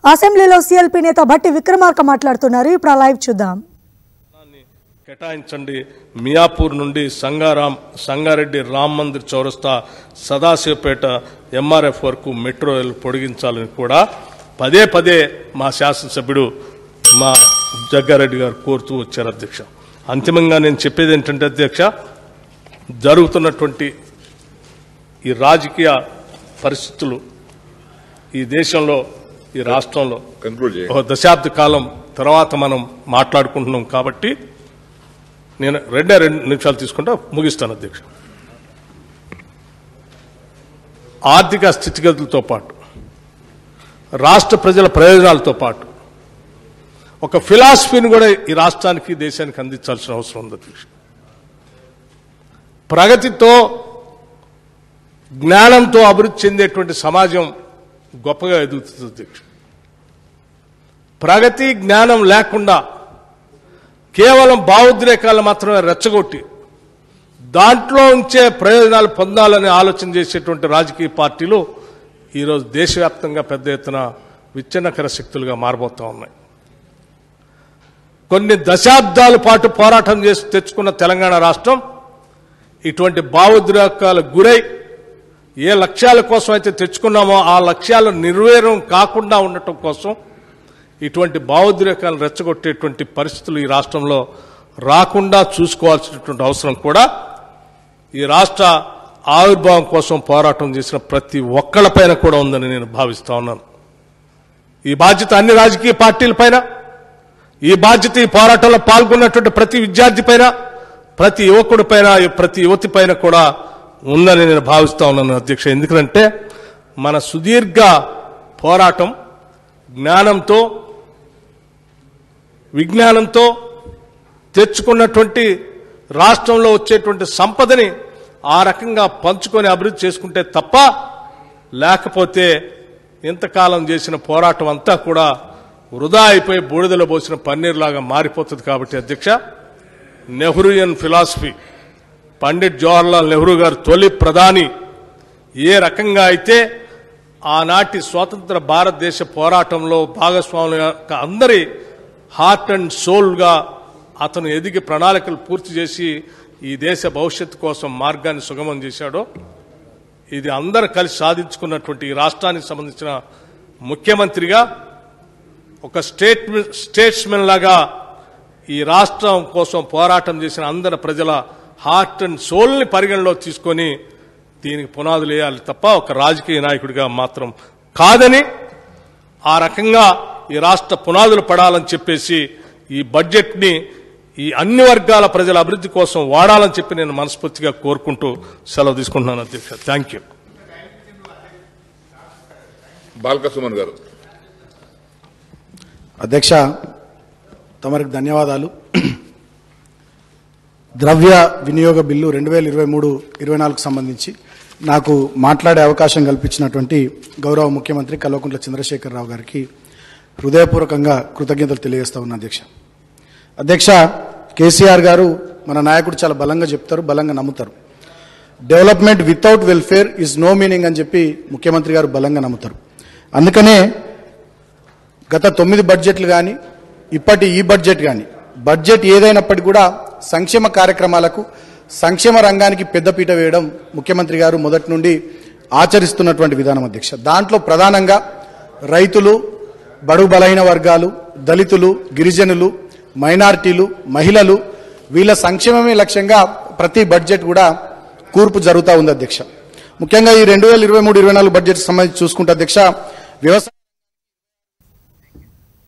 అసెంబ్లీలో సీఎల్పీ నేత భట్టి విక్రమార్క మాట్లాడుతున్నారు ఇప్పుడు ఆ లైవ్ చూద్దాం స్థానాన్ని కేటాయించండి మియాపూర్ నుండి సంగారాం సంగారెడ్డి రామ్ మందిర్ చౌరస్తా సదాశివపేట ఎంఆర్ఎఫ్ వరకు మెట్రో రైలు పొడిగించాలని కూడా పదే పదే మా శాసనసభ్యుడు మా జగ్గారెడ్డి గారు కోరుతూ వచ్చారు అధ్యక్ష అంతిమంగా నేను చెప్పేది ఏంటంటే అధ్యక్ష జరుగుతున్నటువంటి ఈ రాజకీయ పరిస్థితులు ఈ దేశంలో ఈ రాష్ట్రంలో కంక్లూడ్ చేయండి ఒక దశాబ్ద కాలం తర్వాత మనం మాట్లాడుకుంటున్నాం కాబట్టి నేను రెండే రెండు నిమిషాలు తీసుకుంటా ముగిస్తాను అధ్యక్ష ఆర్థిక స్థితిగతులతో పాటు రాష్ట్ర ప్రజల ప్రయోజనాలతో పాటు ఒక ఫిలాసఫీని కూడా ఈ రాష్ట్రానికి దేశానికి అందించాల్సిన అవసరం ఉంది అధ్యక్ష ప్రగతితో జ్ఞానంతో అభివృద్ధి చెందేటువంటి సమాజం గొప్పగా ఎదుగుతుంది అధ్యక్ష ప్రగతి జ్ఞానం లేకుండా కేవలం భావోద్రేకాలు మాత్రమే రెచ్చగొట్టి దాంట్లో ఉంచే ప్రయోజనాలు పొందాలని ఆలోచన చేసేటువంటి రాజకీయ పార్టీలు ఈరోజు దేశవ్యాప్తంగా పెద్ద ఎత్తున విచ్ఛిన్నకర శక్తులుగా మారబోతా ఉన్నాయి కొన్ని దశాబ్దాల పాటు పోరాటం చేసి తెచ్చుకున్న తెలంగాణ రాష్ట్రం ఇటువంటి భావోద్రేకాలకు గురై ఏ లక్ష్యాల కోసం అయితే తెచ్చుకున్నామో ఆ లక్ష్యాలు నిర్వేరం కాకుండా ఉండటం కోసం ఇటువంటి భావోద్రేకాలను రెచ్చగొట్టేటువంటి పరిస్థితులు ఈ రాష్ట్రంలో రాకుండా చూసుకోవాల్సినటువంటి అవసరం కూడా ఈ రాష్ట్ర ఆవిర్భావం కోసం పోరాటం చేసిన ప్రతి ఒక్కళ్ళపైన కూడా ఉందని నేను భావిస్తా ఉన్నాను ఈ బాధ్యత అన్ని రాజకీయ పార్టీలపైన ఈ బాధ్యత ఈ పోరాటంలో పాల్గొన్నటువంటి ప్రతి విద్యార్థి పైన ప్రతి యువకుడి పైన ప్రతి యువతి పైన కూడా ఉందని నేను భావిస్తా ఉన్నాను అధ్యక్ష ఎందుకంటే మన సుదీర్ఘ పోరాటం జ్ఞానంతో విజ్ఞానంతో తెచ్చుకున్నటువంటి రాష్ట్రంలో వచ్చేటువంటి సంపదని ఆ రకంగా పంచుకొని అభివృద్ధి చేసుకుంటే తప్ప లేకపోతే ఇంతకాలం చేసిన పోరాటం అంతా కూడా వృధా అయిపోయి బూడిదలో పోసిన పన్నీర్లాగా మారిపోతుంది కాబట్టి అధ్యక్ష నెహ్రూయన్ ఫిలాసఫీ పండిట్ జవహర్లాల్ నెహ్రూ గారు తొలి ప్రధాని ఏ రకంగా అయితే ఆనాటి స్వాతంత్ర భారతదేశ పోరాటంలో భాగస్వాములు అందరి హార్ట్ అండ్ సోల్గా అతను ఎదిగి ప్రణాళికలు పూర్తి చేసి ఈ దేశ భవిష్యత్తు కోసం మార్గాన్ని సుగమం చేశాడో ఇది అందరు కలిసి సాధించుకున్నటువంటి ఈ రాష్ట్రానికి సంబంధించిన ముఖ్యమంత్రిగా ఒక స్టేట్ స్టేట్స్మెన్ లాగా ఈ రాష్ట్రం కోసం పోరాటం చేసిన అందరి ప్రజల హార్ట్ అండ్ సోల్ని పరిగణలో తీసుకొని దీనికి పునాదులు వేయాలి తప్ప ఒక రాజకీయ నాయకుడిగా మాత్రం కాదని ఆ రకంగా ఈ రాష్ట్ర పునాదులు పడాలని చెప్పేసి ఈ బడ్జెట్ని ఈ అన్ని వర్గాల ప్రజల అభివృద్ధి కోసం వాడాలని చెప్పి నేను మనస్ఫూర్తిగా కోరుకుంటూ సెలవు తీసుకుంటున్నాను అధ్యక్ష థ్యాంక్ యూ బాల్క సుమన్ గారు అధ్యక్ష తమరికి ధన్యవాదాలు ద్రవ్య వినియోగ బిల్లు రెండు వేల ఇరవై మూడు ఇరవై నాలుగు సంబంధించి నాకు మాట్లాడే అవకాశం కల్పించినటువంటి గౌరవ ముఖ్యమంత్రి కల్వకుంట్ల చంద్రశేఖరరావు గారికి హృదయపూర్వకంగా కృతజ్ఞతలు తెలియజేస్తా ఉన్నా అధ్యక్ష అధ్యక్ష కేసీఆర్ గారు మన నాయకుడు చాలా బలంగా చెప్తారు బలంగా నమ్ముతారు development without welfare is no meaning అని చెప్పి ముఖ్యమంత్రి గారు బలంగా నమ్ముతారు అందుకనే గత తొమ్మిది బడ్జెట్లు కానీ ఇప్పటి ఈ బడ్జెట్ కానీ బడ్జెట్ ఏదైనప్పటికీ కూడా సంక్షేమ కార్యక్రమాలకు సంక్షేమ రంగానికి పెద్దపీట వేయడం ముఖ్యమంత్రి గారు మొదటి నుండి ఆచరిస్తున్నటువంటి విధానం అధ్యక్ష దాంట్లో ప్రధానంగా రైతులు బడుగు బలహీన వర్గాలు దళితులు గిరిజనులు మైనారిటీలు మహిళలు వీళ్ళ సంక్షేమమే లక్ష్యంగా ప్రతి బడ్జెట్ కూడా కూర్పు జరుగుతూ ఉంది అధ్యక్ష ముఖ్యంగా ఈ రెండు వేల ఇరవై మూడు ఇరవై నాలుగు బడ్జెట్ సంబంధించి చూసుకుంటే అధ్యక్ష వ్యవసాయ